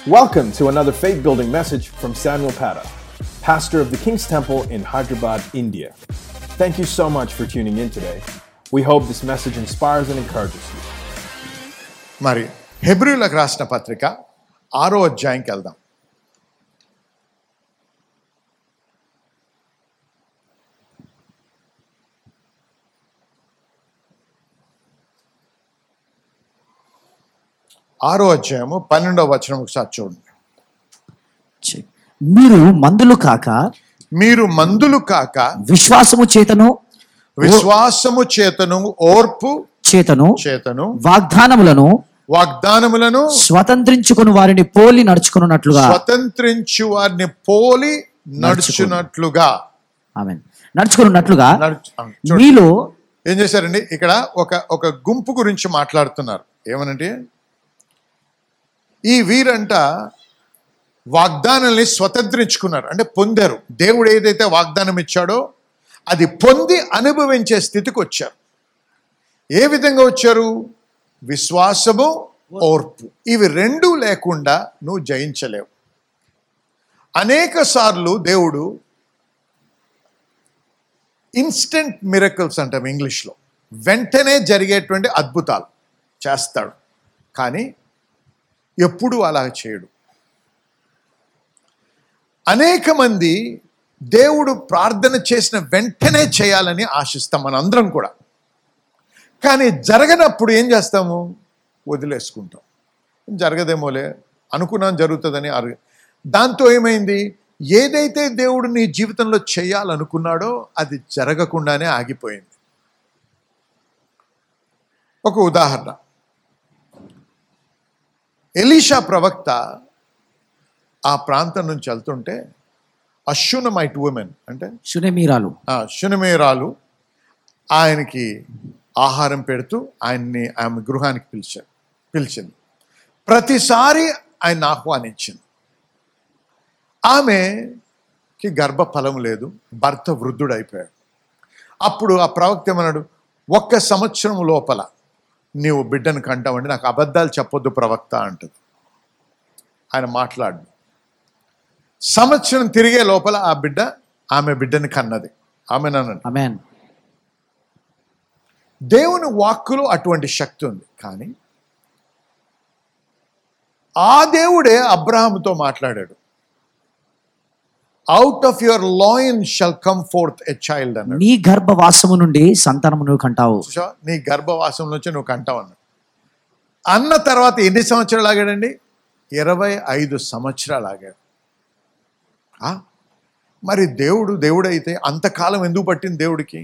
Welcome to another faith building message from Samuel Pata, pastor of the King's Temple in Hyderabad, India. Thank you so much for tuning in today. We hope this message inspires and encourages you. మరి హెబ్రిలకు రాసిన పత్రిక ఆరో అధ్యాయంకి వెళ్దాం ఆరో అధ్యాయము పన్నెండవ వచనం ఒకసారి చూడండి చె- మీరు మందులు కాక మీరు మందులు కాక విశ్వాసము చేతను విశ్వాసము చేతను ఓర్పు చేతను చేతను వాగ్దానములను వాగ్దానములను స్వతంత్రించుకుని వారిని పోలి నడుచుకున్నట్లుగా స్వతంత్రించు వారిని పోలి నడుచున్నట్లుగా ఆమె నడుచుకున్నట్లుగా నడుచు- ఆ, చూడండి. మీలో ఏం చేశారండి ఇక్కడ ఒక ఒక గుంపు గురించి మాట్లాడుతున్నారు ఏమనంటే ఈ వీరంట వాగ్దానాల్ని స్వతంత్రించుకున్నారు అంటే పొందారు దేవుడు ఏదైతే వాగ్దానం ఇచ్చాడో అది పొంది అనుభవించే స్థితికి వచ్చారు ఏ విధంగా వచ్చారు విశ్వాసము ఓర్పు ఇవి రెండు లేకుండా నువ్వు జయించలేవు అనేక సార్లు దేవుడు ఇన్స్టెంట్ మిరకల్స్ అంటాం ఇంగ్లీష్లో వెంటనే జరిగేటువంటి అద్భుతాలు చేస్తాడు కానీ ఎప్పుడూ అలా చేయడు అనేక మంది దేవుడు ప్రార్థన చేసిన వెంటనే చేయాలని ఆశిస్తాం మనందరం కూడా కానీ జరగనప్పుడు ఏం చేస్తాము వదిలేసుకుంటాం జరగదేమోలే అనుకున్నాం జరుగుతుందని అరు దాంతో ఏమైంది ఏదైతే దేవుడు నీ జీవితంలో చేయాలనుకున్నాడో అది జరగకుండానే ఆగిపోయింది ఒక ఉదాహరణ ఎలీషా ప్రవక్త ఆ ప్రాంతం నుంచి వెళ్తుంటే అశ్యునమైట్ ఉమెన్ అంటే శునమీరాలు ఆ శునమేరాలు ఆయనకి ఆహారం పెడుతూ ఆయన్ని ఆమె గృహానికి పిలిచారు పిలిచింది ప్రతిసారి ఆయన ఆహ్వానించింది ఆమెకి గర్భఫలం లేదు భర్త వృద్ధుడైపోయాడు అప్పుడు ఆ ప్రవక్త ఏమన్నాడు ఒక్క సంవత్సరం లోపల నీవు బిడ్డను కంటావండి నాకు అబద్ధాలు చెప్పొద్దు ప్రవక్త అంటది ఆయన మాట్లాడు సంవత్సరం తిరిగే లోపల ఆ బిడ్డ ఆమె బిడ్డని కన్నది ఆమె నన్ను అమెన్ దేవుని వాక్కులో అటువంటి శక్తి ఉంది కానీ ఆ దేవుడే అబ్రహాముతో మాట్లాడాడు out of your loin shall come forth a child అన్నాడు నీ గర్భవాసము నుండి సంతానము నువ్వు కంటావు చూసావా? నీ గర్భవాసం నుంచి నువ్వు కంటావు అన్నాడు అన్న తర్వాత ఎన్ని సంవత్సరాలు ఆగాడండి ఇరవై ఐదు సంవత్సరాలు ఆగాడు ఆ? మరి దేవుడు దేవుడైతే అంతకాలం ఎందుకు పట్టింది దేవుడికి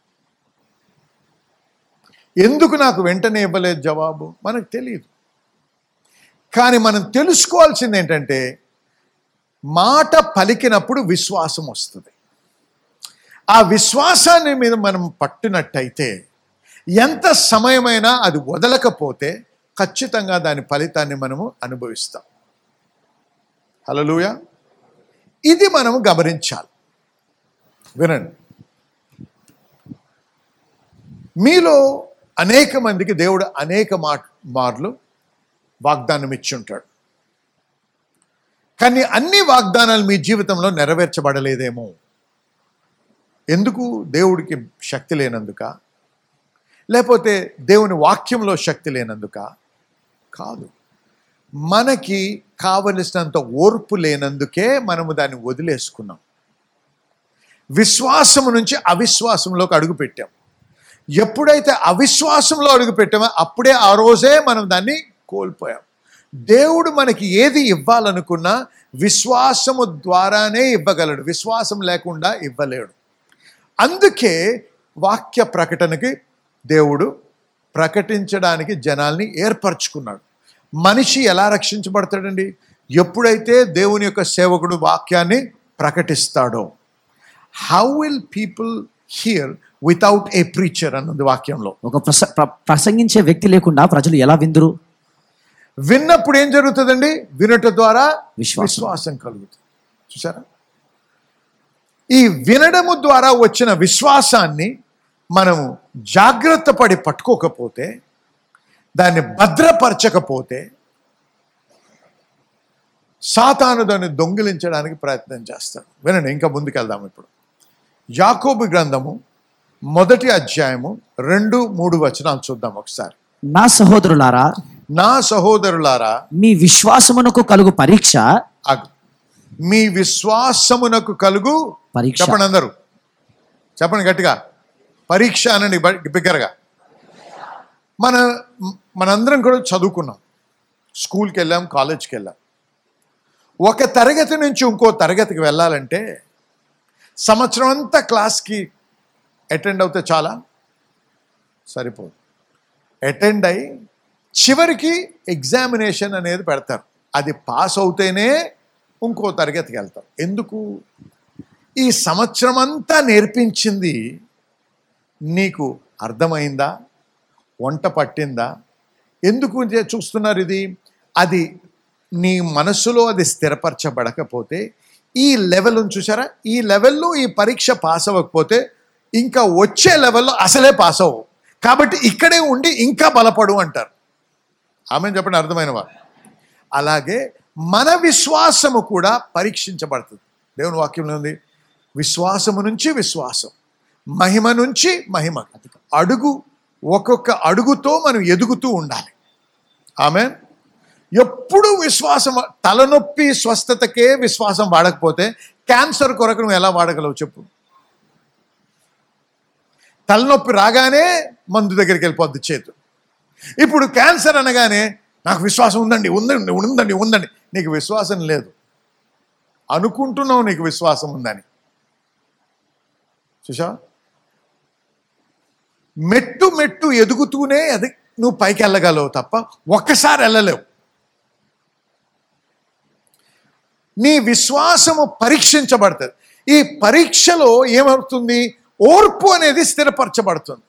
ఎందుకు నాకు వెంటనే ఇవ్వలేదు జవాబు మనకు తెలియదు కానీ మనం తెలుసుకోవాల్సింది ఏంటంటే మాట పలికినప్పుడు విశ్వాసం వస్తుంది ఆ విశ్వాసాన్ని మీద మనం పట్టినట్టయితే ఎంత సమయమైనా అది వదలకపోతే ఖచ్చితంగా దాని ఫలితాన్ని మనము అనుభవిస్తాం హలలుయ ఇది మనము గమనించాలి వినండి మీలో అనేక మందికి దేవుడు అనేక మా మార్లు వాగ్దానం ఇచ్చుంటాడు కానీ అన్ని వాగ్దానాలు మీ జీవితంలో నెరవేర్చబడలేదేమో ఎందుకు దేవుడికి శక్తి లేనందుక లేకపోతే దేవుని వాక్యంలో శక్తి లేనందుక కాదు మనకి కావలసినంత ఓర్పు లేనందుకే మనము దాన్ని వదిలేసుకున్నాం విశ్వాసము నుంచి అవిశ్వాసంలోకి అడుగు పెట్టాం ఎప్పుడైతే అవిశ్వాసంలో అడుగు పెట్టామో అప్పుడే ఆ రోజే మనం దాన్ని కోల్పోయాం దేవుడు మనకి ఏది ఇవ్వాలనుకున్నా విశ్వాసము ద్వారానే ఇవ్వగలడు విశ్వాసం లేకుండా ఇవ్వలేడు అందుకే వాక్య ప్రకటనకి దేవుడు ప్రకటించడానికి జనాల్ని ఏర్పరచుకున్నాడు మనిషి ఎలా రక్షించబడతాడండి ఎప్పుడైతే దేవుని యొక్క సేవకుడు వాక్యాన్ని ప్రకటిస్తాడో how will people hear without a preacher అన్నది వాక్యంలో ఒక ప్రస ప్ర- ప్రసంగించే వ్యక్తి లేకుండా ప్రజలు ఎలా విందురు విన్నప్పుడు ఏం జరుగుతుందండి వినుట ద్వారా విశ్వాసం. విశ్వాసం కలుగుతుంది చూసారా ఈ వినడము ద్వారా వచ్చిన విశ్వాసాన్ని మనము జాగ్రత్త పడి పట్టుకోకపోతే దాన్ని భద్రపరచకపోతే సాతాను దాన్ని దొంగిలించడానికి ప్రయత్నం చేస్తాడు వినండి ఇంకా ముందుకెళ్దాం ఇప్పుడు యాకోబు గ్రంథము మొదటి అధ్యాయము రెండు మూడు వచనాలు చూద్దాం ఒకసారి నా సహోదరులారా నా సహోదరులారా మీ విశ్వాసమునకు కలుగు పరీక్ష అగు మీ విశ్వాసమునకు కలుగు పరీక్ష. చెప్పండి అందరూ చెప్పండి గట్టిగా పరీక్ష అనండి బ- బిగ్గరగా మన మనందరం కూడా చదువుకున్నాం స్కూల్కి వెళ్ళాం కాలేజ్కి వెళ్ళాం ఒక తరగతి నుంచి ఇంకో తరగతికి వెళ్ళాలంటే సంవత్సరం అంతా క్లాస్కి అటెండ్ అవుతే చాలా సరిపోదు అటెండ్ అయి చివరికి ఎగ్జామినేషన్ అనేది పెడతారు అది పాస్ అవుతేనే ఇంకో తరగతికి వెళ్తారు ఎందుకు ఈ సంవత్సరం అంతా నేర్పించింది నీకు అర్థమైందా వంట పట్టిందా ఎందుకు చే- చూస్తున్నారు ఇది అది నీ మనసులో అది స్థిరపరచబడకపోతే ఈ లెవెల్ ఉంది చూసారా ఈ లెవెల్లో ఈ పరీక్ష పాస్ అవ్వకపోతే ఇంకా వచ్చే లెవెల్లో అసలే పాస్ అవ్వవు కాబట్టి ఇక్కడే ఉండి ఇంకా బలపడు అంటారు ఆమె చెప్పండి అర్థమైన వారు అలాగే మన విశ్వాసము కూడా పరీక్షించబడుతుంది దేవుని వాక్యంలో ఉంది విశ్వాసము నుంచి విశ్వాసం మహిమ నుంచి మహిమ అడుగు ఒక్కొక్క అడుగుతో మనం ఎదుగుతూ ఉండాలి ఆమె ఎప్పుడు విశ్వాసం తలనొప్పి స్వస్థతకే విశ్వాసం వాడకపోతే క్యాన్సర్ కొరకు నువ్వు ఎలా వాడగలవు చెప్పు తలనొప్పి రాగానే మందు దగ్గరికి వెళ్ళిపోద్ది చేతు ఇప్పుడు క్యాన్సర్ అనగానే నాకు విశ్వాసం ఉందండి ఉందండి ఉందండి ఉందండి నీకు విశ్వాసం లేదు అనుకుంటున్నావు నీకు విశ్వాసం ఉందని చూసా మెట్టు మెట్టు ఎదుగుతూనే అది నువ్వు పైకి వెళ్ళగలవు తప్ప ఒక్కసారి వెళ్ళలేవు నీ విశ్వాసము పరీక్షించబడుతుంది ఈ పరీక్షలో ఏమవుతుంది ఓర్పు అనేది స్థిరపరచబడుతుంది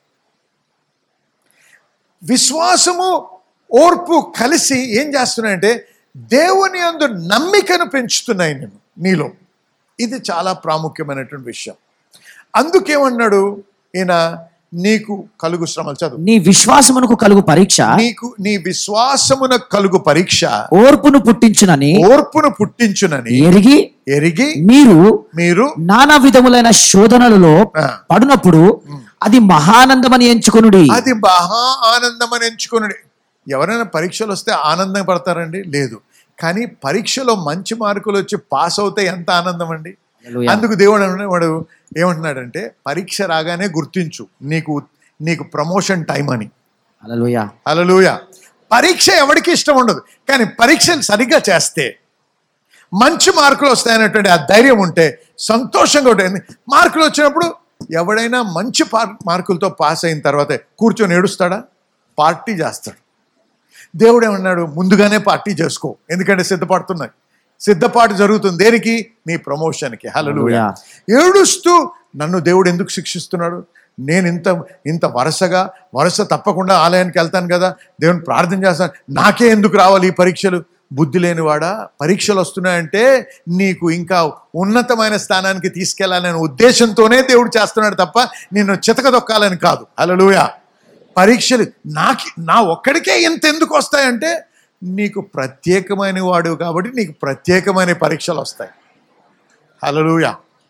విశ్వాసము ఓర్పు కలిసి ఏం చేస్తున్నాయంటే దేవుని అందు నమ్మికను పెంచుతున్నాయి నేను నీలో ఇది చాలా ప్రాముఖ్యమైనటువంటి విషయం అందుకేమన్నాడు ఈయన నీకు కలుగు శ్రమలు చదువు నీ విశ్వాసమునకు కలుగు పరీక్ష నీకు నీ విశ్వాసమున కలుగు పరీక్ష ఓర్పును పుట్టించునని ఓర్పును పుట్టించునని ఎరిగి ఎరిగి మీరు మీరు నానా విధములైన శోధనలలో ఆ. పడినప్పుడు అది మహానందమని ఎంచుకొనుడి అది మహా ఆనందం అని ఎంచుకుని ఎవరైనా పరీక్షలు వస్తే ఆనందం పడతారండి లేదు కానీ పరీక్షలో మంచి మార్కులు వచ్చి పాస్ అవుతే ఎంత ఆనందం అండి హల్లెలూయా. అందుకు దేవుడు అన్న- వాడు ఏమంటున్నాడంటే పరీక్ష రాగానే గుర్తించు నీకు నీకు ప్రమోషన్ టైం అని హల్లెలూయా హల్లెలూయ పరీక్ష ఎవరికి ఇష్టం ఉండదు కానీ పరీక్షలు సరిగ్గా చేస్తే మంచి మార్కులు వస్తాయనేటువంటి ఆ ధైర్యం ఉంటే సంతోషంగా ఉంటుంది మార్కులు వచ్చినప్పుడు ఎవడైనా మంచి పార్- మార్కులతో పాస్ అయిన తర్వాత కూర్చొని ఏడుస్తాడా పార్టీ చేస్తాడు దేవుడు ఏమన్నాడు ముందుగానే పార్టీ చేసుకో ఎందుకంటే సిద్ధపడుతున్నాయి సిద్ధపాటు జరుగుతుంది దేనికి నీ ప్రమోషన్కి హల్లెలూయ ఏడుస్తూ నన్ను దేవుడు ఎందుకు శిక్షిస్తున్నాడు నేను ఇంత ఇంత వరుసగా వరుస తప్పకుండా ఆలయానికి వెళ్తాను కదా దేవుని ప్రార్థన చేస్తాను నాకే ఎందుకు రావాలి ఈ పరీక్షలు బుద్ధి లేనివాడా పరీక్షలు వస్తున్నాయంటే నీకు ఇంకా ఉన్నతమైన స్థానానికి తీసుకెళ్లాలనే ఉద్దేశంతోనే దేవుడు చేస్తున్నాడు తప్ప నిన్ను చితకదొక్కాలని కాదు హల్లెలూయ పరీక్షలు నాకు నా ఒక్కడికే ఇంత ఎందుకు వస్తాయంటే నీకు ప్రత్యేకమైన వాడు కాబట్టి నీకు ప్రత్యేకమైన పరీక్షలు వస్తాయి హల్లెలూయా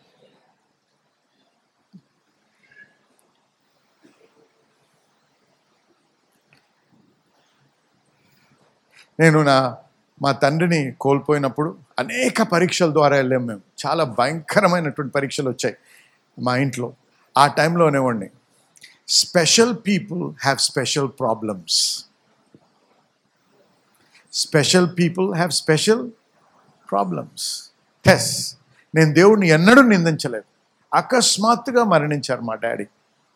నేను నా మా తండ్రిని కోల్పోయినప్పుడు అనేక పరీక్షల ద్వారా వెళ్ళాం మేము చాలా భయంకరమైనటువంటి పరీక్షలు వచ్చాయి మా ఇంట్లో ఆ టైంలోనేవ్వండి special people have special problems special people have special problems టెస్ నేను దేవుడిని ఎన్నడూ నిందించలేదు అకస్మాత్తుగా మరణించారు మా డాడీ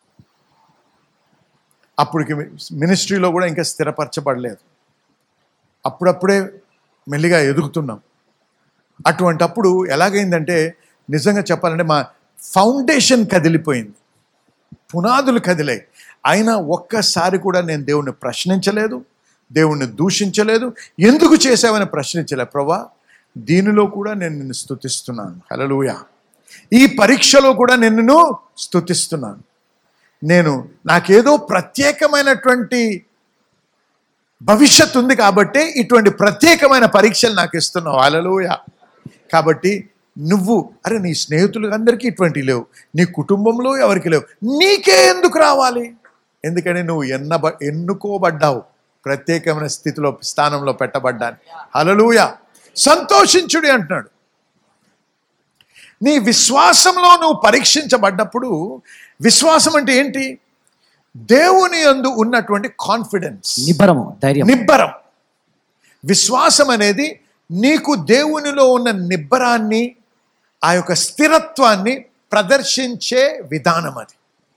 అప్పటికి మినిస్ట్రీలో కూడా ఇంకా స్థిరపరచబడలేదు అప్పుడప్పుడే మెల్లిగా ఎదుగుతున్నాం అటువంటప్పుడు ఎలాగైందంటే నిజంగా చెప్పాలంటే మా ఫౌండేషన్ కదిలిపోయింది పునాదులు కదిలాయి అయినా ఒక్కసారి కూడా నేను దేవుణ్ణి ప్రశ్నించలేదు దేవుణ్ణి దూషించలేదు ఎందుకు చేసావని ప్రశ్నించలేదు ప్రభా దీనిలో కూడా నేను నిన్ను స్తుతిస్తున్నాను హల్లెలూయా ఈ పరీక్షలో కూడా నేను నిన్ను స్తుతిస్తున్నాను నేను నాకేదో ప్రత్యేకమైనటువంటి భవిష్యత్తు ఉంది కాబట్టి ఇటువంటి ప్రత్యేకమైన పరీక్షలు నాకు ఇస్తున్నావు అలలోయ కాబట్టి నువ్వు అరే నీ స్నేహితులు అందరికీ ఇటువంటి లేవు నీ కుటుంబంలో ఎవరికి లేవు నీకే ఎందుకు రావాలి ఎందుకని నువ్వు ఎన్నబ ఎన్నుకోబడ్డావు ప్రత్యేకమైన స్థితిలో స్థానంలో పెట్టబడ్డాను హలలుయ సంతోషించుడి అంటున్నాడు నీ విశ్వాసంలో నువ్వు పరీక్షించబడ్డప్పుడు విశ్వాసం అంటే ఏంటి దేవుని యందు ఉన్నటువంటి కాన్ఫిడెన్స్ నిబ్బరము ధైర్యం నిబ్బరం విశ్వాసం అనేది నీకు దేవునిలో ఉన్న నిబ్బరాన్ని ఆ యొక్క స్థిరత్వాన్ని ప్రదర్శించే విధానం అది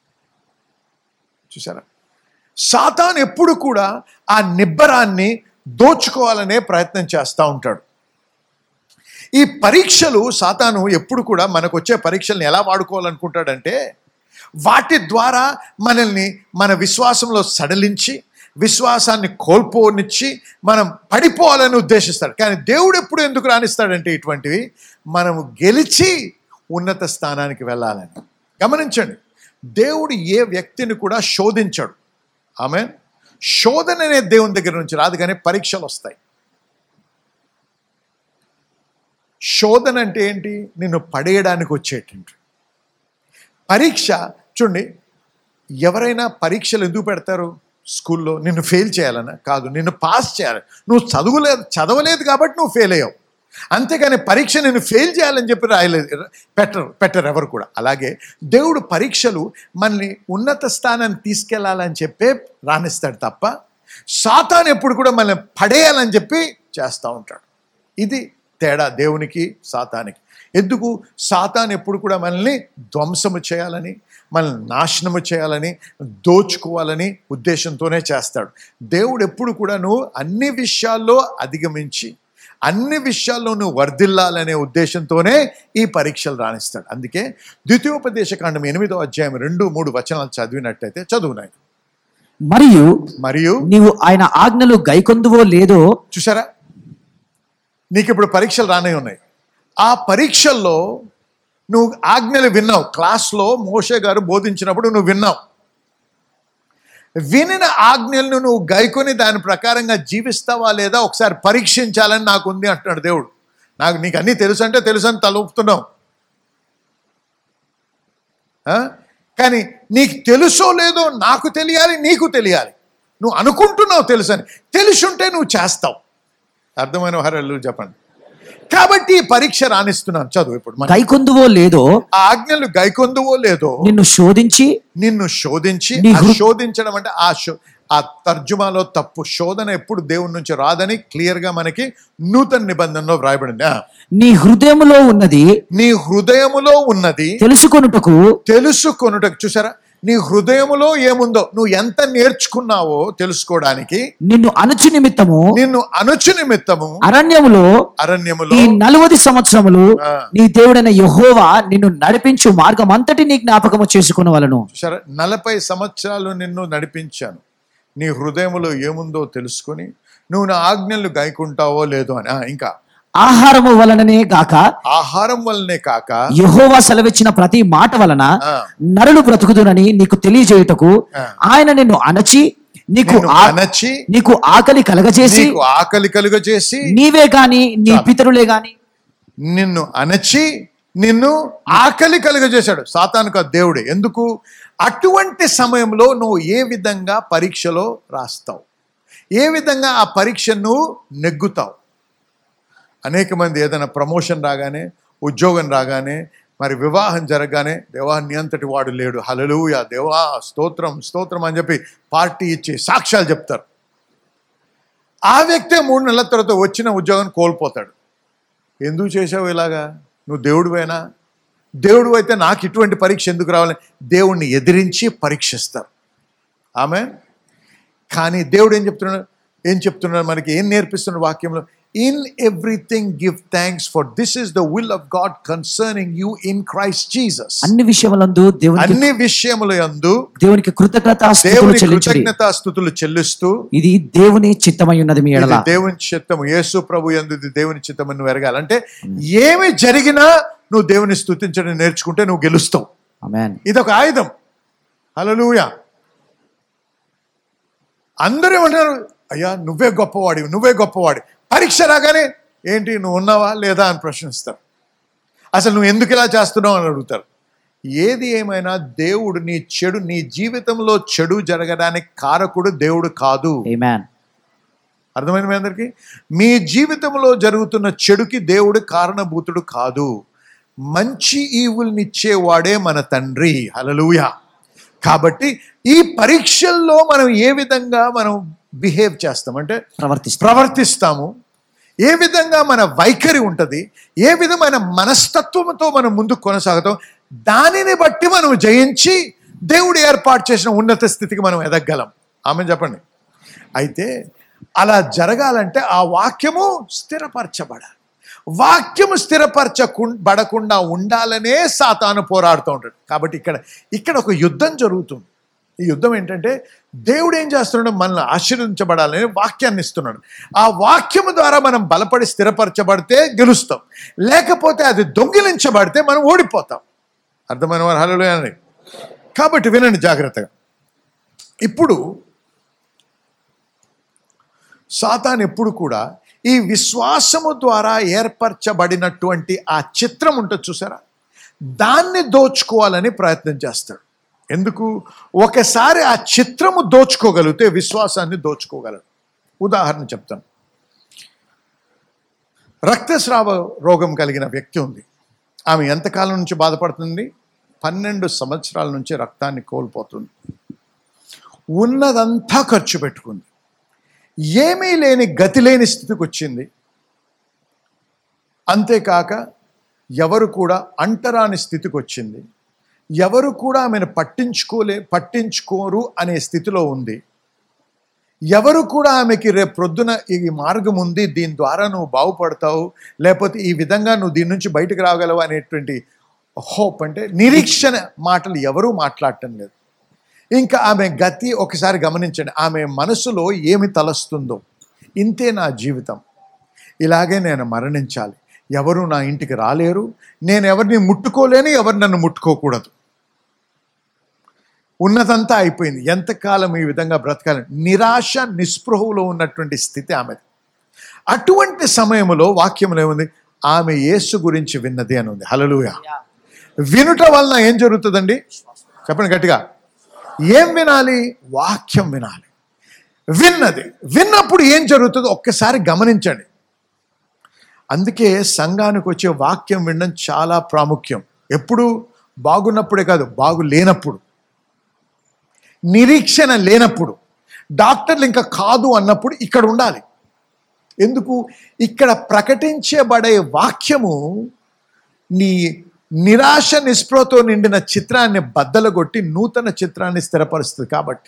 చూసారా సాతాన్ ఎప్పుడు కూడా ఆ నిబ్బరాన్ని దోచుకోవాలనే ప్రయత్నం చేస్తూ ఉంటాడు ఈ పరీక్షలు సాతాను ఎప్పుడు కూడా మనకు వచ్చే పరీక్షల్ని ఎలా వాడుకోవాలనుకుంటాడంటే వాటి ద్వారా మనల్ని మన విశ్వాసంలో సడలించి విశ్వాసాన్ని కోల్పోనిచ్చి మనం పడిపోవాలని ఉద్దేశిస్తాడు కానీ దేవుడు ఎప్పుడు ఎందుకు రాణిస్తాడంటే ఇటువంటివి మనము గెలిచి ఉన్నత స్థానానికి వెళ్ళాలని గమనించండి దేవుడు ఏ వ్యక్తిని కూడా శోధించడు ఆమె శోధన అనే దేవుని దగ్గర నుంచి రాదు కానీ పరీక్షలు వస్తాయి శోధన అంటే ఏంటి నిన్ను పడేయడానికి వచ్చేటువంటి పరీక్ష చూడండి ఎవరైనా పరీక్షలు ఎందుకు పెడతారు స్కూల్లో నిన్ను ఫెయిల్ చేయాలన్నా కాదు నిన్ను పాస్ చేయాలి నువ్వు చదువులేదు చదవలేదు కాబట్టి నువ్వు ఫెయిల్ అయ్యావు అంతేగాని పరీక్ష నేను ఫెయిల్ చేయాలని చెప్పి రాయలేదు పెట్టరు పెట్టరు ఎవరు కూడా అలాగే దేవుడు పరీక్షలు మనల్ని ఉన్నత స్థానాన్ని తీసుకెళ్లాలని చెప్పే రాణిస్తాడు తప్ప సాతాన్ ఎప్పుడు కూడా మనల్ని పడేయాలని చెప్పి చేస్తూ ఉంటాడు ఇది తేడా దేవునికి సాతానికి ఎందుకు సాతాన్ ఎప్పుడు కూడా మనల్ని ధ్వంసము చేయాలని మనల్ని నాశనము చేయాలని దోచుకోవాలని ఉద్దేశంతోనే చేస్తాడు దేవుడు ఎప్పుడు కూడా నువ్వు అన్ని విషయాల్లో అధిగమించి అన్ని విషయాల్లో నువ్వు వర్ధిల్లాలనే ఉద్దేశంతోనే ఈ పరీక్షలు రాణిస్తాడు అందుకే ద్వితీయోపదేశకాండం ఎనిమిదో అధ్యాయం రెండు మూడు వచనాలు చదివినట్టయితే చదువునాయి మరియు మరియు నీవు ఆయన ఆజ్ఞలు గైకొందువో లేదో చూసారా నీకు ఇప్పుడు పరీక్షలు రానే ఉన్నాయి ఆ పరీక్షల్లో నువ్వు ఆజ్ఞలు విన్నావు క్లాస్లో మోషే గారు బోధించినప్పుడు నువ్వు విన్నావు వినిన ఆజ్ఞలను నువ్వు గైకొని దాని ప్రకారంగా జీవిస్తావా లేదా ఒకసారి పరీక్షించాలని నాకు ఉంది అంటున్నాడు దేవుడు నాకు నీకు అన్నీ తెలుసు అంటే తెలుసు అని తలుపుతున్నావు ఆ? కానీ నీకు తెలుసో లేదో నాకు తెలియాలి నీకు తెలియాలి నువ్వు అనుకుంటున్నావు తెలుసు అని తెలుసుంటే నువ్వు చేస్తావు అర్థమైన వారు చెప్పండి కాబట్టి ఈ పరీక్ష రాణిస్తున్నాను చదువు ఇప్పుడు మనం. గైకొందువో లేదో ఆ ఆజ్ఞలు గైకొందువో లేదో నిన్ను శోధించి నిన్ను శోధించి నీ ఆ హృ- శోధించడం అంటే ఆ శో ఆ తర్జుమాలో తప్పు శోధన ఎప్పుడు దేవుని నుంచి రాదని క్లియర్ గా మనకి నూతన నిబంధనలో వ్రాయబడింది ఆ, నీ హృదయములో ఉన్నది నీ హృదయములో ఉన్నది తెలుసుకొనుటకు తెలుసుకొనుటకు చూసారా నీ హృదయములో ఏముందో నువ్వు ఎంత నేర్చుకున్నావో తెలుసుకోవడానికి నిన్ను అణచు నిమిత్తము నిన్ను అనుచు నిమిత్తము అరణ్యములో అరణ్యములో ఈ నలువది సంవత్సరములు ఆ. నీ దేవుడైన యెహోవా నిన్ను నడిపించు మార్గం అంతటి నీ జ్ఞాపకము చేసుకునవలను సరే నలభై సంవత్సరాలు నిన్ను నడిపించాను నీ హృదయములో ఏముందో తెలుసుకొని నువ్వు నా ఆజ్ఞలు గైకుంటావో లేదో అని ఆ, ఇంకా ఆహారము వలననే గాక ఆహారం వల్లనే కాక యెహోవా సెలవిచ్చిన ప్రతి మాట వలన ఆ. నరులు బ్రతుకుదునని నీకు తెలియజేయుటకు ఆ. ఆయన నిన్ను అణచి నీకు నిన్ను ఆ- అణచి నీకు ఆకలి కలగజేసి నీకు ఆకలి కలుగ చేసి నీవే గాని నీ పితరులే గాని నిన్ను అణచి నిన్ను ఆకలి కలుగజేశాడు సాతానుక దేవుడే ఎందుకు అటువంటి సమయంలో నువ్వు ఏ విధంగా పరీక్షలో రాస్తావు ఏ విధంగా ఆ పరీక్ష నువ్వు నెగ్గుతావు అనేక మంది ఏదైనా ప్రమోషన్ రాగానే ఉద్యోగం రాగానే మరి వివాహం జరగగానే దేవా నీ అంతటి వాడు లేడు హలలుయ దేవా స్తోత్రం స్తోత్రం అని చెప్పి పార్టీ ఇచ్చి సాక్ష్యాలు చెప్తారు ఆ వ్యక్తే మూడు నెలల తర్వాత వచ్చిన ఉద్యోగం కోల్పోతాడు ఎందుకు చేసావు ఇలాగా నువ్వు దేవుడివేనా దేవుడు అయితే నాకు ఇటువంటి పరీక్ష ఎందుకు రావాలి దేవుణ్ణి ఎదిరించి పరీక్షిస్తారు ఆమె కానీ దేవుడు ఏం చెప్తున్నాడు ఏం చెప్తున్నాడు మనకి ఏం నేర్పిస్తున్నాడు వాక్యంలో in everything give thanks for this is the will of God concerning you in Christ Jesus అన్ని విషయములందు దేవునికి అన్ని విషయముల యందు దేవునికి కృతజ్ఞత దేవుని చెల్లించుడి కృతజ్ఞతాస్థుతులు చెల్లిస్తూ ఇది దేవుని చిత్తమై ఉన్నది మీ ఇది ఎడల దేవుని చిత్తము యేసు ప్రభు యందు ఇది దేవుని చిత్తము నువ్వు ఎరగాలంటే ఏమి జరిగినా నువ్వు దేవుని స్తుతించడం నేర్చుకుంటే నువ్వు గెలుస్తావు ఆమేన్ ఇది ఒక ఆయుధం హల్లెలూయా అందరూ ఏమంటారు అయ్యా నువ్వే గొప్పవాడివి నువ్వే గొప్పవాడి పరీక్ష రాగానే ఏంటి నువ్వు ఉన్నావా లేదా అని ప్రశ్నిస్తారు అసలు నువ్వు ఎందుకు ఇలా చేస్తున్నావు అని అడుగుతారు ఏది ఏమైనా దేవుడు నీ చెడు నీ జీవితంలో చెడు జరగడానికి కారకుడు దేవుడు కాదు Amen. అర్థమైంది మీ అందరికీ మీ జీవితంలో జరుగుతున్న చెడుకి దేవుడు కారణభూతుడు కాదు మంచి ఈవుల్నిచ్చేవాడే మన తండ్రి హలలుయ కాబట్టి ఈ పరీక్షల్లో మనం ఏ విధంగా మనం బిహేవ్ చేస్తామంటే ప్రవర్తిస్తాం ప్రవర్తిస్తాము ఏ విధంగా మన వైఖరి ఉంటుంది ఏ విధమైన మనస్తత్వంతో మనం ముందుకు కొనసాగుతాం దానిని బట్టి మనం జయించి దేవుడు ఏర్పాటు చేసిన ఉన్నత స్థితికి మనం ఎదగలం ఆమె చెప్పండి అయితే అలా జరగాలంటే ఆ వాక్యము స్థిరపరచబడాలి వాక్యము స్థిరపరచబడకుండా ఉండాలనే సాతాను పోరాడుతూ ఉంటాడు కాబట్టి ఇక్కడ ఇక్కడ ఒక యుద్ధం జరుగుతుంది ఈ యుద్ధం ఏంటంటే దేవుడు ఏం చేస్తున్నాడు మనల్ని ఆశీర్వదించబడాలని వాక్యాన్ని ఇస్తున్నాడు ఆ వాక్యము ద్వారా మనం బలపడి స్థిరపరచబడితే గెలుస్తాం లేకపోతే అది దొంగిలించబడితే మనం ఓడిపోతాం అర్థమైన వారు హలో అని కాబట్టి వినండి జాగ్రత్తగా ఇప్పుడు సాతాన్ ఎప్పుడు కూడా ఈ విశ్వాసము ద్వారా ఏర్పరచబడినటువంటి ఆ చిత్రం ఉంటుంది చూసారా దాన్ని దోచుకోవాలని ప్రయత్నం చేస్తాడు ఎందుకు ఒకసారి ఆ చిత్రము దోచుకోగలిగితే విశ్వాసాన్ని దోచుకోగలడు ఉదాహరణ చెప్తాను రక్తస్రావ రోగం కలిగిన వ్యక్తి ఉంది ఆమె ఎంతకాలం నుంచి బాధపడుతుంది పన్నెండు సంవత్సరాల నుంచి రక్తాన్ని కోల్పోతుంది ఉన్నదంతా ఖర్చు పెట్టుకుంది ఏమీ లేని గతి లేని స్థితికి వచ్చింది అంతేకాక ఎవరు కూడా అంటరాని స్థితికి వచ్చింది ఎవరు కూడా ఆమెను పట్టించుకోలే పట్టించుకోరు అనే స్థితిలో ఉంది ఎవరు కూడా ఆమెకి రేపు ప్రొద్దున ఈ మార్గం ఉంది దీని ద్వారా నువ్వు బాగుపడతావు లేకపోతే ఈ విధంగా నువ్వు దీని నుంచి బయటకు రాగలవు అనేటువంటి హోప్ అంటే నిరీక్షణ మాటలు ఎవరూ మాట్లాడటం లేదు ఇంకా ఆమె గతి ఒకసారి గమనించండి ఆమె మనసులో ఏమి తలస్తుందో ఇంతే నా జీవితం ఇలాగే నేను మరణించాలి ఎవరు నా ఇంటికి రాలేరు నేను ఎవరిని ముట్టుకోలేను ఎవరు నన్ను ముట్టుకోకూడదు ఉన్నదంతా అయిపోయింది ఎంతకాలం ఈ విధంగా బ్రతకాలి నిరాశ నిస్పృహలో ఉన్నటువంటి స్థితి ఆమెది అటువంటి సమయంలో వాక్యంలో ఏముంది ఆమె యేసు గురించి విన్నది అని ఉంది హలలుయ వినుట వలన ఏం జరుగుతుందండి చెప్పండి గట్టిగా ఏం వినాలి వాక్యం వినాలి విన్నది విన్నప్పుడు ఏం జరుగుతుందో ఒక్కసారి గమనించండి అందుకే సంఘానికి వచ్చే వాక్యం వినడం చాలా ప్రాముఖ్యం ఎప్పుడు బాగున్నప్పుడే కాదు బాగు లేనప్పుడు నిరీక్షణ లేనప్పుడు డాక్టర్లు ఇంకా కాదు అన్నప్పుడు ఇక్కడ ఉండాలి ఎందుకు ఇక్కడ ప్రకటించబడే వాక్యము నీ నిరాశ నిస్పృహతో నిండిన చిత్రాన్ని బద్దలగొట్టి నూతన చిత్రాన్ని స్థిరపరుస్తుంది కాబట్టి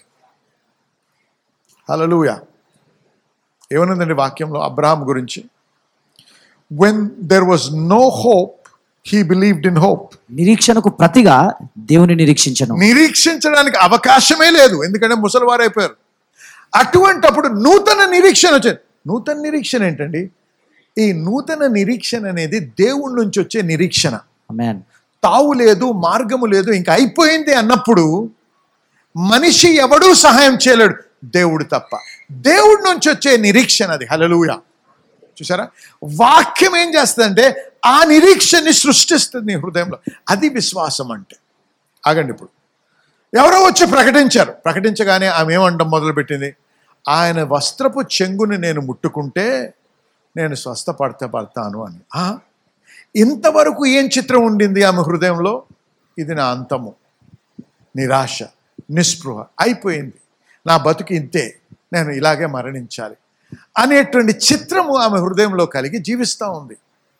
హలలుయ ఏమనుందండి వాక్యంలో అబ్రహాం గురించి when there was no hope he believed in hope నిరీక్షణకు ప్రతిగా దేవుని నిరీక్షించను నిరీక్షించడానికి అవకాశమే లేదు ఎందుకంటే ముసలివారు అయిపోయారు అటువంటప్పుడు నూతన నిరీక్షణ వచ్చేది నూతన నిరీక్షణ ఏంటండి ఈ నూతన నిరీక్షణ అనేది దేవుడి నుంచి వచ్చే నిరీక్షణ Amen. తావు లేదు మార్గము లేదు ఇంకా అయిపోయింది అన్నప్పుడు మనిషి ఎవడూ సహాయం చేయలేడు దేవుడు తప్ప దేవుడి నుంచి వచ్చే నిరీక్షణ అది హలలుయ చూసారా వాక్యం ఏం చేస్తుందంటే ఆ నిరీక్షని సృష్టిస్తుంది నీ హృదయంలో అది విశ్వాసం అంటే ఆగండి ఇప్పుడు ఎవరో వచ్చి ప్రకటించారు ప్రకటించగానే ఆమె ఏమంటాం మొదలుపెట్టింది ఆయన వస్త్రపు చెంగుని నేను ముట్టుకుంటే నేను స్వస్థపడతా పడతాను అని ఆ? ఇంతవరకు ఏం చిత్రం ఉండింది ఆమె హృదయంలో ఇది నా అంతము నిరాశ నిస్పృహ అయిపోయింది నా బతుకు ఇంతే నేను ఇలాగే మరణించాలి అనేటువంటి చిత్రము ఆమె హృదయంలో కలిగి జీవిస్తూ ఉంది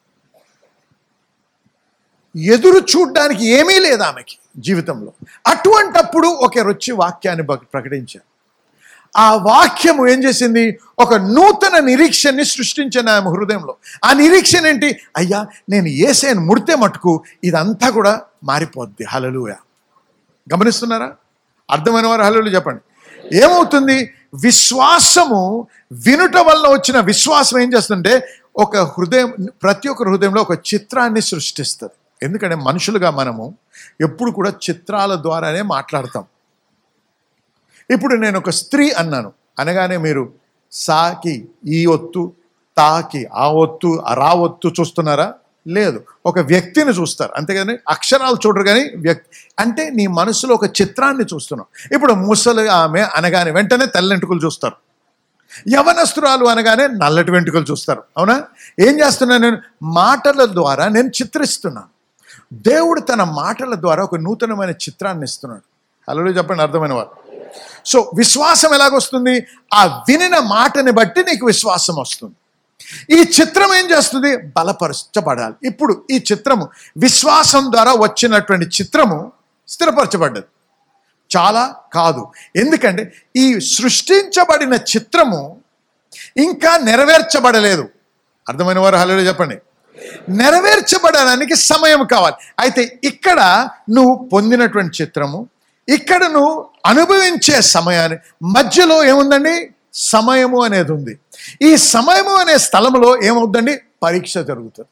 ఎదురు చూడ్డానికి ఏమీ లేదు ఆమెకి జీవితంలో అటువంటప్పుడు ఒక రొచ్చి వాక్యాన్ని బ- ప్రకటించారు ఆ వాక్యము ఏం చేసింది ఒక నూతన నిరీక్షణని సృష్టించిన ఆమె హృదయంలో ఆ నిరీక్షణ ఏంటి అయ్యా నేను ఏసేను ముడితే మటుకు ఇదంతా కూడా మారిపోద్ది హలలుయ గమనిస్తున్నారా అర్థమైన వారు హలలు చెప్పండి ఏమవుతుంది విశ్వాసము వినుట వల్ల వచ్చిన విశ్వాసం ఏం చేస్తుంటే ఒక హృదయం ప్రతి ఒక్క హృదయంలో ఒక చిత్రాన్ని సృష్టిస్తుంది ఎందుకంటే మనుషులుగా మనము ఎప్పుడు కూడా చిత్రాల ద్వారానే మాట్లాడతాం ఇప్పుడు నేను ఒక స్త్రీ అన్నాను అనగానే మీరు సాకి ఈ ఒత్తు తాకి ఆ ఒత్తు ఆ రా ఒత్తు చూస్తున్నారా లేదు ఒక వ్యక్తిని చూస్తారు అంతేగాని అక్షరాలు చూడరు కానీ వ్యక్తి అంటే నీ మనసులో ఒక చిత్రాన్ని చూస్తున్నావు ఇప్పుడు ముసలి ఆమె అనగానే వెంటనే తెల్లెంటుకలు చూస్తారు యవనస్తురాలు అనగానే నల్లటి వెంట్రుకలు చూస్తారు అవునా ఏం చేస్తున్నాను నేను మాటల ద్వారా నేను చిత్రిస్తున్నాను దేవుడు తన మాటల ద్వారా ఒక నూతనమైన చిత్రాన్ని ఇస్తున్నాడు అలా చెప్పండి అర్థమైన వారు సో విశ్వాసం ఎలాగొస్తుంది ఆ వినిన మాటని బట్టి నీకు విశ్వాసం వస్తుంది ఈ చిత్రం ఏం చేస్తుంది బలపరచబడాలి ఇప్పుడు ఈ చిత్రము విశ్వాసం ద్వారా వచ్చినటువంటి చిత్రము స్థిరపరచబడ్డది చాలా కాదు ఎందుకంటే ఈ సృష్టించబడిన చిత్రము ఇంకా నెరవేర్చబడలేదు అర్థమైన వారు హలో చెప్పండి నెరవేర్చబడడానికి సమయం కావాలి అయితే ఇక్కడ నువ్వు పొందినటువంటి చిత్రము ఇక్కడ నువ్వు అనుభవించే సమయాన్ని మధ్యలో ఏముందండి సమయము అనేది ఉంది ఈ సమయము అనే స్థలంలో ఏమవుద్దండి పరీక్ష జరుగుతుంది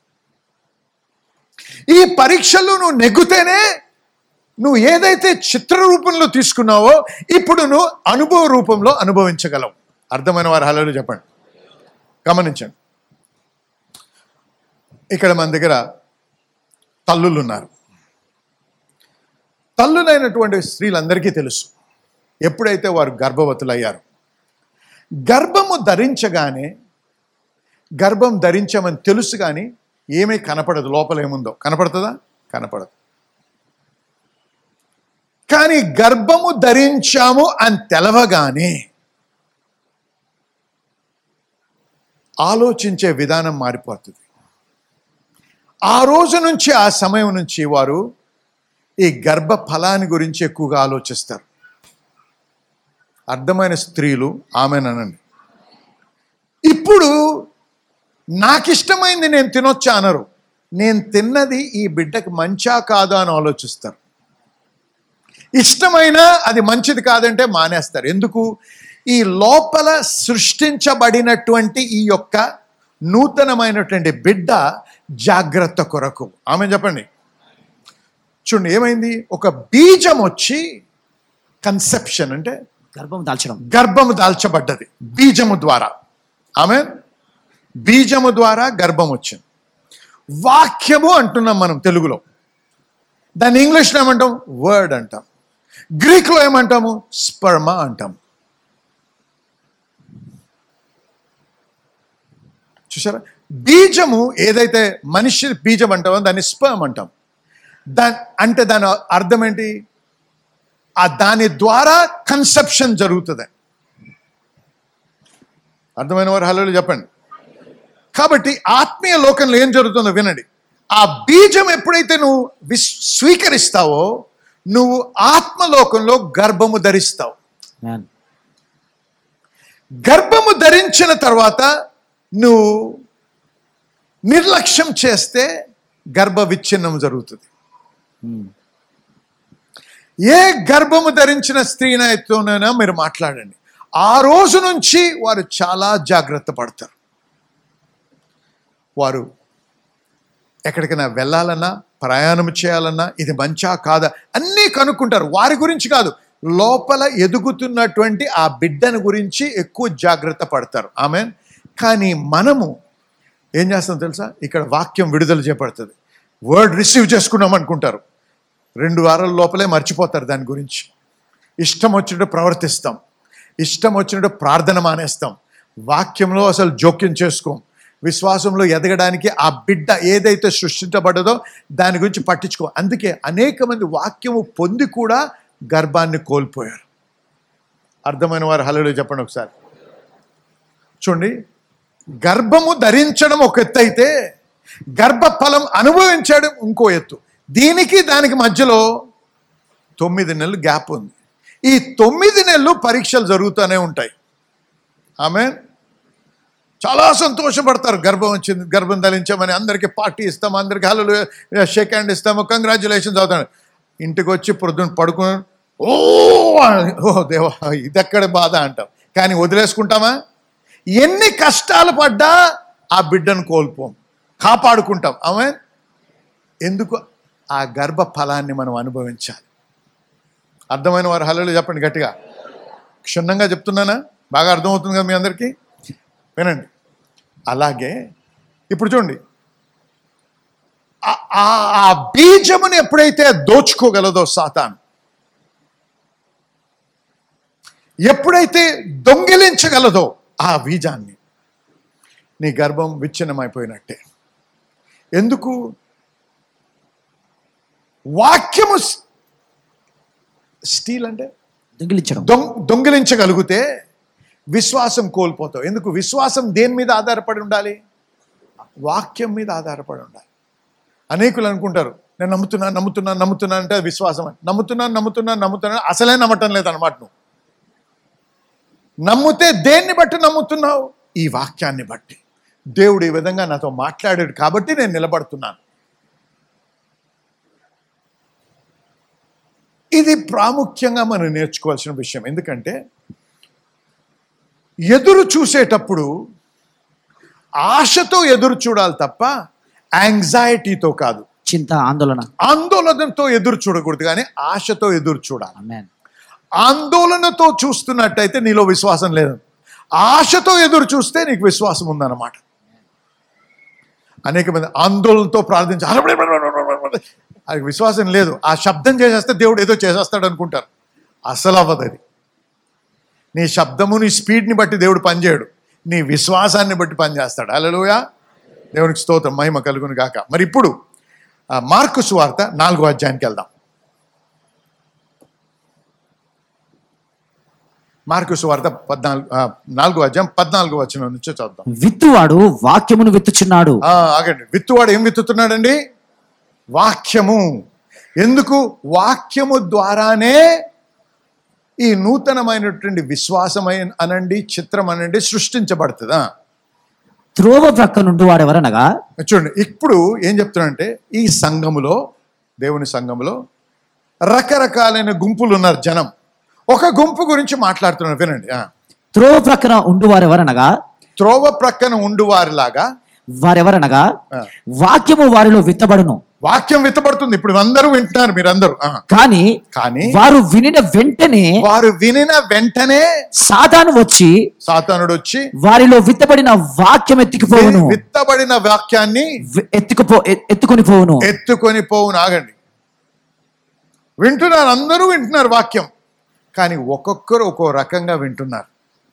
ఈ పరీక్షలు నువ్వు నెగ్గుతేనే నువ్వు ఏదైతే చిత్ర రూపంలో తీసుకున్నావో ఇప్పుడు నువ్వు అనుభవ రూపంలో అనుభవించగలవు అర్థమైన వారు హలో చెప్పండి గమనించండి ఇక్కడ మన దగ్గర తల్లులు ఉన్నారు తల్లులైనటువంటి స్త్రీలందరికీ తెలుసు ఎప్పుడైతే వారు గర్భవతులయ్యారు గర్భము ధరించగానే గర్భం ధరించామని తెలుసు కానీ ఏమీ కనపడదు లోపల ఏముందో కనపడుతుందా కనపడదు కానీ గర్భము ధరించాము అని తెలవగానే ఆలోచించే విధానం మారిపోతుంది ఆ రోజు నుంచి ఆ సమయం నుంచి వారు ఈ గర్భ ఫలాన్ని గురించి ఎక్కువగా ఆలోచిస్తారు అర్థమైన స్త్రీలు ఆమెననండి ఇప్పుడు నాకు ఇష్టమైంది నేను తినొచ్చా అనరు నేను తిన్నది ఈ బిడ్డకి మంచా కాదా అని ఆలోచిస్తారు ఇష్టమైన అది మంచిది కాదంటే మానేస్తారు ఎందుకు ఈ లోపల సృష్టించబడినటువంటి ఈ యొక్క నూతనమైనటువంటి బిడ్డ జాగ్రత్త కొరకు ఆమె చెప్పండి చూడండి ఏమైంది ఒక బీజం వచ్చి కన్సెప్షన్ అంటే గర్భం దాల్చడం గర్భము దాల్చబడ్డది బీజము ద్వారా ఆమె బీజము ద్వారా గర్భం వచ్చింది వాక్యము అంటున్నాం మనం తెలుగులో దాన్ని ఇంగ్లీష్లో ఏమంటాం వర్డ్ అంటాం గ్రీక్లో ఏమంటాము స్పర్మ అంటాం చూసారా బీజము ఏదైతే మనిషి బీజం అంటామో దాన్ని స్పర్మ్ అంటాం దా అంటే దాని అర్థం ఏంటి ఆ దాని ద్వారా కన్సెప్షన్ జరుగుతుంది అర్థమైన వారు హలో చెప్పండి కాబట్టి ఆత్మీయ లోకంలో ఏం జరుగుతుందో వినండి ఆ బీజం ఎప్పుడైతే నువ్వు విస్ స్వీకరిస్తావో నువ్వు ఆత్మలోకంలో గర్భము ధరిస్తావు Amen. గర్భము ధరించిన తర్వాత నువ్వు నిర్లక్ష్యం చేస్తే గర్భ విచ్ఛిన్నం జరుగుతుంది ఏ గర్భము ధరించిన స్త్రీనైతేనైనా మీరు మాట్లాడండి ఆ రోజు నుంచి వారు చాలా జాగ్రత్త పడతారు వారు ఎక్కడికైనా వెళ్ళాలన్నా ప్రయాణం చేయాలన్నా ఇది మంచా కాదా అన్నీ కనుక్కుంటారు వారి గురించి కాదు లోపల ఎదుగుతున్నటువంటి ఆ బిడ్డను గురించి ఎక్కువ జాగ్రత్త పడతారు ఆమె కానీ మనము ఏం చేస్తాం తెలుసా ఇక్కడ వాక్యం విడుదల చేపడుతుంది వర్డ్ రిసీవ్ చేసుకున్నాం అనుకుంటారు రెండు వారాల లోపలే మర్చిపోతారు దాని గురించి ఇష్టం వచ్చినట్టు ప్రవర్తిస్తాం ఇష్టం వచ్చినట్టు ప్రార్థన మానేస్తాం వాక్యంలో అసలు జోక్యం చేసుకోం విశ్వాసంలో ఎదగడానికి ఆ బిడ్డ ఏదైతే సృష్టించబడ్డదో దాని గురించి పట్టించుకో అందుకే అనేక మంది వాక్యము పొంది కూడా గర్భాన్ని కోల్పోయారు అర్థమైన వారు హలో చెప్పండి ఒకసారి చూడండి గర్భము ధరించడం ఒక ఎత్తు అయితే గర్భఫలం అనుభవించడం ఇంకో ఎత్తు దీనికి దానికి మధ్యలో తొమ్మిది నెలలు గ్యాప్ ఉంది ఈ తొమ్మిది నెలలు పరీక్షలు జరుగుతూనే ఉంటాయి ఆమె చాలా సంతోషపడతారు గర్భం వచ్చింది గర్భం ధరించామని అందరికీ పార్టీ ఇస్తాము అందరికి హలో షేక్ హ్యాండ్ ఇస్తాము కంగ్రాచులేషన్స్ అవుతాడు ఇంటికి వచ్చి పొద్దున పడుకుని ఓ అని, ఓ దేవా ఇదెక్కడ బాధ అంటాం కానీ వదిలేసుకుంటామా ఎన్ని కష్టాలు పడ్డా ఆ బిడ్డను కోల్పోం కాపాడుకుంటాం ఆమె ఎందుకు ఆ గర్భ ఫలాన్ని మనం అనుభవించాలి అర్థమైన వారు హలో చెప్పండి గట్టిగా క్షుణ్ణంగా చెప్తున్నానా బాగా అర్థమవుతుంది కదా మీ అందరికీ వినండి అలాగే ఇప్పుడు చూడండి ఆ- ఆ- ఆ బీజముని ఎప్పుడైతే దోచుకోగలదో సాతాను ఎప్పుడైతే దొంగిలించగలదో ఆ బీజాన్ని నీ గర్భం విచ్ఛిన్నమైపోయినట్టే ఎందుకు వాక్యము స్- స్టీల్ అంటే దొంగిలించడం దొంగ దొంగిలించగలిగితే విశ్వాసం కోల్పోతావు ఎందుకు విశ్వాసం దేని మీద ఆధారపడి ఉండాలి వాక్యం మీద ఆధారపడి ఉండాలి అనేకులు అనుకుంటారు నేను నమ్ముతున్నాను నమ్ముతున్నాను నమ్ముతున్నాను అంటే అది విశ్వాసం అని నమ్ముతున్నాను నమ్ముతున్నాను నమ్ముతున్నాను అసలే నమ్మటం లేదన్నమాట నువ్వు నమ్ముతే దేన్ని బట్టి నమ్ముతున్నావు ఈ వాక్యాన్ని బట్టి దేవుడు ఈ విధంగా నాతో మాట్లాడాడు కాబట్టి నేను నిలబడుతున్నాను ఇది ప్రాముఖ్యంగా మనం నేర్చుకోవాల్సిన విషయం ఎందుకంటే ఎదురు చూసేటప్పుడు ఆశతో ఎదురు చూడాలి తప్ప యాంగ్జైటీతో కాదు చింత ఆందోళన ఆందోళనతో ఎదురు చూడకూడదు కానీ ఆశతో ఎదురు చూడాలి Amen. ఆందోళనతో చూస్తున్నట్టయితే నీలో విశ్వాసం లేదు ఆశతో ఎదురు చూస్తే నీకు విశ్వాసం ఉందన్నమాట అనేక మంది ఆందోళనతో ప్రార్థించి అది విశ్వాసం లేదు ఆ శబ్దం చేసేస్తే దేవుడు ఏదో చేసేస్తాడు అనుకుంటారు అసలు అవ్వదు అది నీ శబ్దము నీ స్పీడ్ని బట్టి దేవుడు పనిచేయడు నీ విశ్వాసాన్ని బట్టి పనిచేస్తాడు అలలుయా దేవునికి స్తోత్రం మహిమ కలుగును గాక మరి ఇప్పుడు ఆ, మార్కు సువార్త నాలుగో అధ్యాయానికి వెళ్దాం మార్కు సువార్త పద్నాలుగు ఆ, నాలుగో అధ్యాయం పద్నాలుగో వచ్చిన నుంచి చూద్దాం విత్తువాడు వాక్యమును విత్తుచున్నాడు ఆ, ఆగండి విత్తువాడు ఏం విత్తుతున్నాడండి వాక్యము ఎందుకు వాక్యము ద్వారానే ఈ నూతనమైనటువంటి విశ్వాసమైన అనండి చిత్రం అనండి సృష్టించబడుతుందా త్రోవ ప్రక్క నుండి వాడెవరనగా చూడండి ఇప్పుడు ఏం చెప్తున్నాడంటే ఈ సంఘములో దేవుని సంఘములో రకరకాలైన గుంపులు ఉన్నారు జనం ఒక గుంపు గురించి మాట్లాడుతున్నారు వినండి ఆ. త్రోవ ప్రక్కన ఉండు వారెవరనగా త్రోవ ప్రక్కన ఉండు వారిలాగా వారెవరనగా ఆ. వాక్యము వారిలో విత్తబడును వాక్యం విత్తబడుతుంది ఇప్పుడు అందరూ వింటున్నారు మీరందరూ ఆ. కానీ కానీ వారు వినిన వెంటనే వారు వినిన వెంటనే సాతాను వచ్చి సాతానుడు వచ్చి వారిలో విత్తబడిన వాక్యం ఎత్తుకుపోవును విత్తబడిన వాక్యాన్ని వి- ఎత్తుకుపో ఎ- ఎత్తుకొని పోవును ఎత్తుకొని పోవును ఆగండి వింటున్నారు అందరూ వింటున్నారు వాక్యం కానీ ఒక్కొక్కరు ఒక్కో రకంగా వింటున్నారు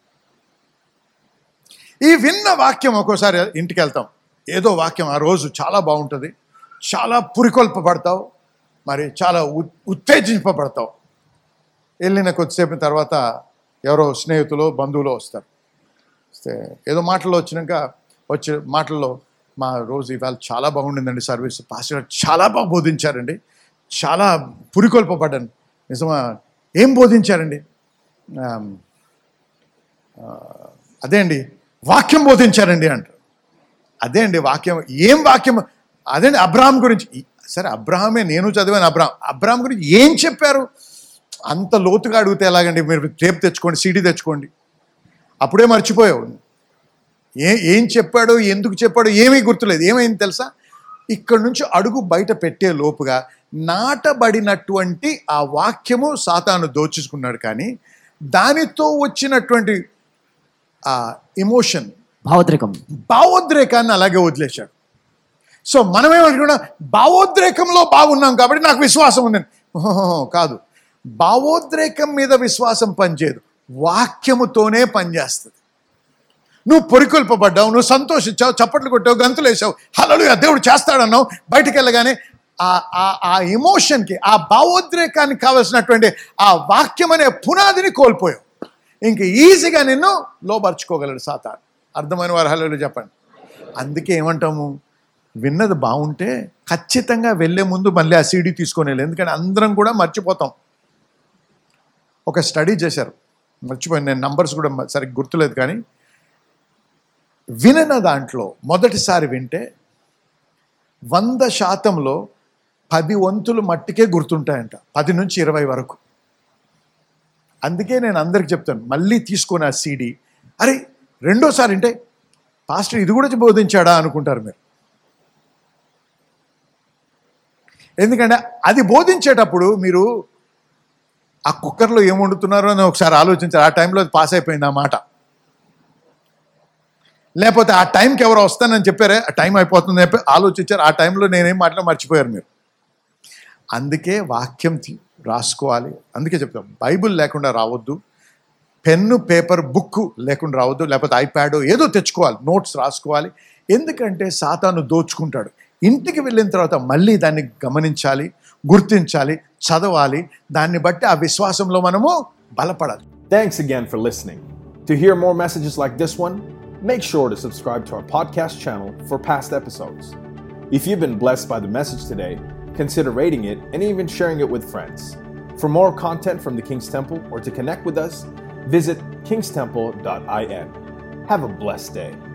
ఈ విన్న వాక్యం ఒక్కోసారి ఇంటికి వెళ్తాం ఏదో వాక్యం ఆ రోజు చాలా బాగుంటుంది చాలా పురికొల్పబడతావు మరి చాలా ఉత్- ఉత్తేజింపబడతావు వెళ్ళిన కొద్దిసేపు తర్వాత ఎవరో స్నేహితులు బంధువులు వస్తారు వస్తే ఏదో మాటల్లో వచ్చినాక వచ్చే మాటల్లో మా రోజు ఇవాళ చాలా బాగుండిందండి సర్వీస్ పాస్టర్ గారు చాలా బాగా బోధించారండి చాలా పురికొల్పబడ్డాను నిజమా ఏం బోధించారండి ఆమ్, ఆ, అదే అండి వాక్యం బోధించారండి అంటారు అదే అండి వాక్యం ఏం వాక్యం అదే అండి అబ్రహాం గురించి ఈ- సరే అబ్రహామే నేను చదివాను అబ్రహాం అబ్రహాం గురించి ఏం చెప్పారు అంత లోతుగా అడిగితే ఎలాగండి మీరు టేప్ తెచ్చుకోండి సీడీ తెచ్చుకోండి అప్పుడే మర్చిపోయావు ఏ ఏం చెప్పాడో ఎందుకు చెప్పాడో ఏమీ గుర్తులేదు ఏమైంది తెలుసా ఇక్కడ నుంచి అడుగు బయట పెట్టే లోపుగా నాటబడినటువంటి ఆ వాక్యము సాతాను దోచుకున్నాడు కానీ దానితో వచ్చినటువంటి ఆ ఎమోషన్ భావోద్రేకం భావోద్రేకాన్ని అలాగే వదిలేశాడు సో మనమేమనుకున్నాం భావోద్రేకంలో బాగున్నాం కాబట్టి నాకు విశ్వాసం ఉంది ఓహో కాదు భావోద్రేకం మీద విశ్వాసం పనిచేయదు వాక్యముతోనే పనిచేస్తుంది నువ్వు పొరికొల్పబడ్డావు నువ్వు సంతోషించావు చప్పట్లు కొట్టావు గంతులు వేసావు హలలు దేవుడు చేస్తాడన్నావు బయటికి వెళ్ళగానే ఆ ఆ ఆ ఎమోషన్కి ఆ భావోద్రేకానికి కావలసినటువంటి ఆ వాక్యం అనే పునాదిని కోల్పోయావు ఇంక ఈజీగా నిన్ను లోపరుచుకోగలడు సాతాను అర్థమైన వారు హలో చెప్పండి అందుకే ఏమంటాము విన్నది బాగుంటే ఖచ్చితంగా వెళ్ళే ముందు మళ్ళీ ఆ సీడీ తీసుకొని వెళ్ళి ఎందుకంటే అందరం కూడా మర్చిపోతాం ఒక స్టడీ చేశారు మర్చిపోయాను నేను నంబర్స్ కూడా మ- సరిగ్గా గుర్తులేదు కానీ వినన దాంట్లో మొదటిసారి వింటే వంద శాతంలో పది వంతులు మట్టికే గుర్తుంటాయంట పది నుంచి ఇరవై వరకు అందుకే నేను అందరికి చెప్తాను మళ్ళీ తీసుకొని ఆ సీడీ అరే రెండోసారి అంటే పాస్టర్ ఇది కూడా బోధించాడా అనుకుంటారు మీరు ఎందుకంటే అది బోధించేటప్పుడు మీరు ఆ కుక్కర్లో ఏం వండుతున్నారో అని ఒకసారి ఆలోచించారు ఆ టైంలో అది పాస్ అయిపోయింది ఆ మాట లేకపోతే ఆ టైంకి ఎవరు వస్తానని చెప్పారే ఆ టైం అయిపోతుంది చెప్పి ఆలోచించారు ఆ టైంలో నేనేం మాటలో మర్చిపోయారు మీరు అందుకే వాక్యం తీ- రాసుకోవాలి అందుకే చెప్తాం బైబిల్ లేకుండా రావద్దు పెన్ను పేపర్ బుక్ లేకుండా రావద్దు లేకపోతే ఐప్యాడ్ ఏదో తెచ్చుకోవాలి నోట్స్ రాసుకోవాలి ఎందుకంటే సాతాను దోచుకుంటాడు ఇంటికి వెళ్ళిన తర్వాత మళ్ళీ దాన్ని గమనించాలి గుర్తించాలి చదవాలి దాన్ని బట్టి ఆ విశ్వాసంలో మనము బలపడాలి Thanks again for listening. To hear more messages like this one, make sure to subscribe to our podcast channel for past episodes. If you've been blessed by the message today, consider rating it and even sharing it with friends. For more content from the King's Temple or to connect with us, visit kingstemple.in. Have a blessed day.